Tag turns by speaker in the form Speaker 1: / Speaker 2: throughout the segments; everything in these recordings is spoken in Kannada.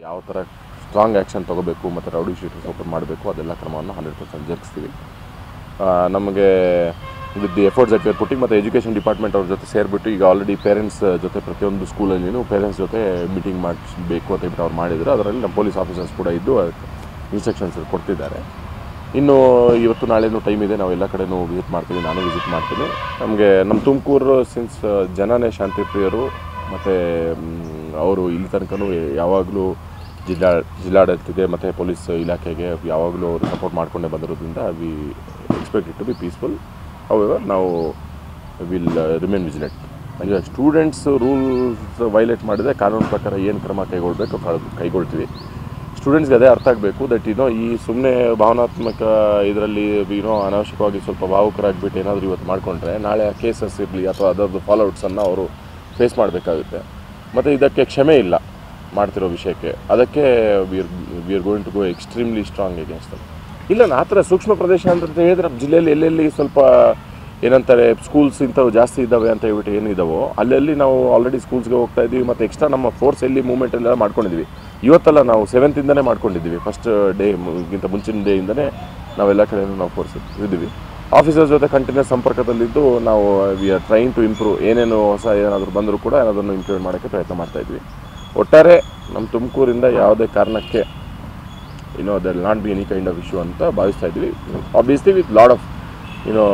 Speaker 1: ಯಾವ ಥರ ಸ್ಟ್ರಾಂಗ್ ಆ್ಯಕ್ಷನ್ ತೊಗೋಬೇಕು ಮತ್ತು ರೌಡಿ ಶೀಟರ್ಸ್ ಓಪನ್ ಮಾಡಬೇಕು ಅದೆಲ್ಲ ಕ್ರಮವನ್ನು ಹಂಡ್ರೆಡ್ ಪರ್ಸೆಂಟ್ ಜರುಗಿಸ್ತೀವಿ ಆ, ನಮಗೆ with the efforts that we're putting ಮತ್ತು ಎಜುಕೇಷನ್ ಡಿಪಾರ್ಟ್ಮೆಂಟ್ ಅವ್ರ ಜೊತೆ ಸೇರಿಬಿಟ್ಟು ಈಗ ಆಲ್ರೆಡಿ ಪೇರೆಂಟ್ಸ್ ಜೊತೆ ಪ್ರತಿಯೊಂದು ಸ್ಕೂಲಲ್ಲಿನೂ ಪೇರೆಂಟ್ಸ್ ಜೊತೆ ಮೀಟಿಂಗ್ ಮಾಡಿಸ್ಬೇಕು ಅಂತ ಹೇಳ್ಬಿಟ್ಟು ಅವ್ರು ಮಾಡಿದ್ರು ಅದರಲ್ಲಿ ನಮ್ಮ ಪೊಲೀಸ್ ಆಫೀಸರ್ಸ್ ಕೂಡ ಇದ್ದು ಇನ್ಸ್ಟ್ರಕ್ಷನ್ಸ್ ಕೊಡ್ತಿದ್ದಾರೆ ಇನ್ನು ಇವತ್ತು ನಾಳೆನೂ ಟೈಮ್ ಇದೆ ನಾವು ಎಲ್ಲ ಕಡೆನೂ ವಿಸಿಟ್ ಮಾಡ್ತೀವಿ ನಾನು ವಿಸಿಟ್ ಮಾಡ್ತೀನಿ ನಮಗೆ ನಮ್ಮ ತುಮಕೂರು ಸಿನ್ಸ್ ಜನನೇ ಶಾಂತಿ ಪ್ರಿಯರು ಮತ್ತು ಅವರು ಇಲ್ಲಿ ತನಕನೂ ಯಾವಾಗಲೂ ಜಿಲ್ಲಾ ಜಿಲ್ಲಾಡಳಿತಕ್ಕೆ ಮತ್ತು ಪೊಲೀಸ್ ಇಲಾಖೆಗೆ ಯಾವಾಗಲೂ ಅವರು ಸಪೋರ್ಟ್ ಮಾಡಿಕೊಂಡೇ ಬಂದಿರೋದ್ರಿಂದ we expect it to be peaceful however ನಾವು ವಿಲ್ ರಿಮೇನ್ ವಿಜಿಲೆಂಟ್ ಈಗ ಸ್ಟೂಡೆಂಟ್ಸ್ ರೂಲ್ಸ್ ವೈಲೇಟ್ ಮಾಡಿದರೆ ಕಾನೂನು ಪ್ರಕಾರ ಏನು ಕ್ರಮ ಕೈಗೊಳ್ಳಬೇಕು ಕೈಗೊಳ್ತೀವಿ ಸ್ಟೂಡೆಂಟ್ಸ್ಗೆ ಅದೇ ಅರ್ಥ ಆಗಬೇಕು ದಟ್ ಏನೋ ಈ ಸುಮ್ಮನೆ ಭಾವನಾತ್ಮಕ ಇದರಲ್ಲಿ ಏನೋ ಅನಾವಶ್ಯಕವಾಗಿ ಸ್ವಲ್ಪ ಭಾವುಕರಾಗಿಬಿಟ್ಟು ಏನಾದರೂ ಇವತ್ತು ಮಾಡಿಕೊಂಡ್ರೆ ನಾಳೆ ಕೇಸಸ್ ಇರಲಿ ಅಥವಾ ಅದರದ್ದು ಫಾಲೋಔಟ್ಸನ್ನು ಅವರು ಫೇಸ್ ಮಾಡಬೇಕಾಗುತ್ತೆ ಮತ್ತು ಇದಕ್ಕೆ ಕ್ಷಮೆ ಇಲ್ಲ ಮಾಡ್ತಿರೋ ವಿಷಯಕ್ಕೆ ಅದಕ್ಕೆ we're we are going to go extremely strong against ಇಲ್ಲ ಆ ಥರ ಸೂಕ್ಷ್ಮ ಪ್ರದೇಶ ಅಂತ ಹೇಳಿದ್ರೆ ಜಿಲ್ಲೆಯಲ್ಲಿ ಎಲ್ಲೆಲ್ಲಿ ಸ್ವಲ್ಪ ಏನಂತಾರೆ ಸ್ಕೂಲ್ಸ್ ಇಂಥವು ಜಾಸ್ತಿ ಇದ್ದಾವೆ ಅಂತ ಹೇಳ್ಬಿಟ್ಟು ಏನಿದಾವೋ ಅಲ್ಲೆಲ್ಲಿ ನಾವು ಆಲ್ರೆಡಿ ಸ್ಕೂಲ್ಸ್ಗೆ ಹೋಗ್ತಾ ಇದ್ದೀವಿ ಮತ್ತು ಎಕ್ಸ್ಟ್ರಾ ನಮ್ಮ ಫೋರ್ಸ್ ಎಲ್ಲಿ ಮೂವ್ಮೆಂಟ್ ಎಲ್ಲ ಮಾಡ್ಕೊಂಡಿದ್ದೀವಿ ಇವತ್ತಲ್ಲ ನಾವು ಸೆವೆಂತಿಂದನೇ ಮಾಡ್ಕೊಂಡಿದ್ದೀವಿ ಫಸ್ಟ್ ಡೇ ಗಿಂತ ಮುಂಚಿನ ಡೇಯಿಂದನೇ ನಾವೆಲ್ಲ ಕಡೆಯೂ ನಾವು ಫೋರ್ಸ್ ಇದ್ದೀವಿ ಆಫೀಸರ್ಸ್ ಜೊತೆ ಕಂಟಿನ್ಯೂಸ್ ಸಂಪರ್ಕದಲ್ಲಿದ್ದು ನಾವು we are train to improve ಏನೇನು ಹೊಸ ಏನಾದರೂ ಬಂದರೂ ಕೂಡ ಅದನ್ನು ಇಂಪ್ರೂವ್ ಮಾಡೋಕ್ಕೆ ಪ್ರಯತ್ನ ಮಾಡ್ತಾ ಇದ್ವಿ ಒಟ್ಟಾರೆ ನಮ್ಮ ತುಮಕೂರಿಂದ ಯಾವುದೇ ಕಾರಣಕ್ಕೆ you know there not be any kind of issue ಅಂತ ಭಾವಿಸ್ತಾ ಇದ್ವಿ obviously with lot of you know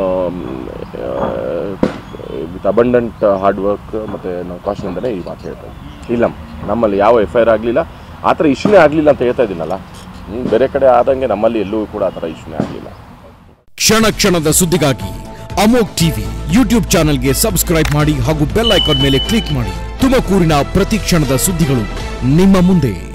Speaker 1: with abundant hard work ಮತ್ತು ನಾವು ಕಾಶನಿಂದನೇ ಈ ಮಾತು ಹೇಳ್ತಾ ಇದ್ವಿ ಇಲ್ಲ ನಮ್ಮಲ್ಲಿ ಯಾವ ಎಫ್ ಐ ಆರ್ ಆಗಲಿಲ್ಲ ಆ ಥರ ಇಶ್ಯೂನೇ ಆಗಲಿಲ್ಲ ಅಂತ ಹೇಳ್ತಾ ಇದ್ದೀನಲ್ಲ ಹ್ಮ್, ಬೇರೆ ಕಡೆ ಆದಂಗೆ ನಮ್ಮಲ್ಲಿ ಎಲ್ಲೂ ಕೂಡ ಆ ಥರ ಇಶ್ಯೂನೇ ಆಗಲಿಲ್ಲ
Speaker 2: ಕ್ಷಣ ಕ್ಷಣದ ಸುದ್ದಿಗಾಗಿ ಅಮೋಕ್ ಟಿವಿ ಯೂಟ್ಯೂಬ್ ಚಾನೆಲ್ಗೆ ಸಬ್ಸ್ಕ್ರೈಬ್ ಮಾಡಿ ಹಾಗೂ ಬೆಲ್ ಐಕಾನ್ ಮೇಲೆ ಕ್ಲಿಕ್ ಮಾಡಿ ತುಮಕೂರಿನ ಪ್ರತಿ ಕ್ಷಣದ ಸುದ್ದಿಗಳು ನಿಮ್ಮ ಮುಂದೆ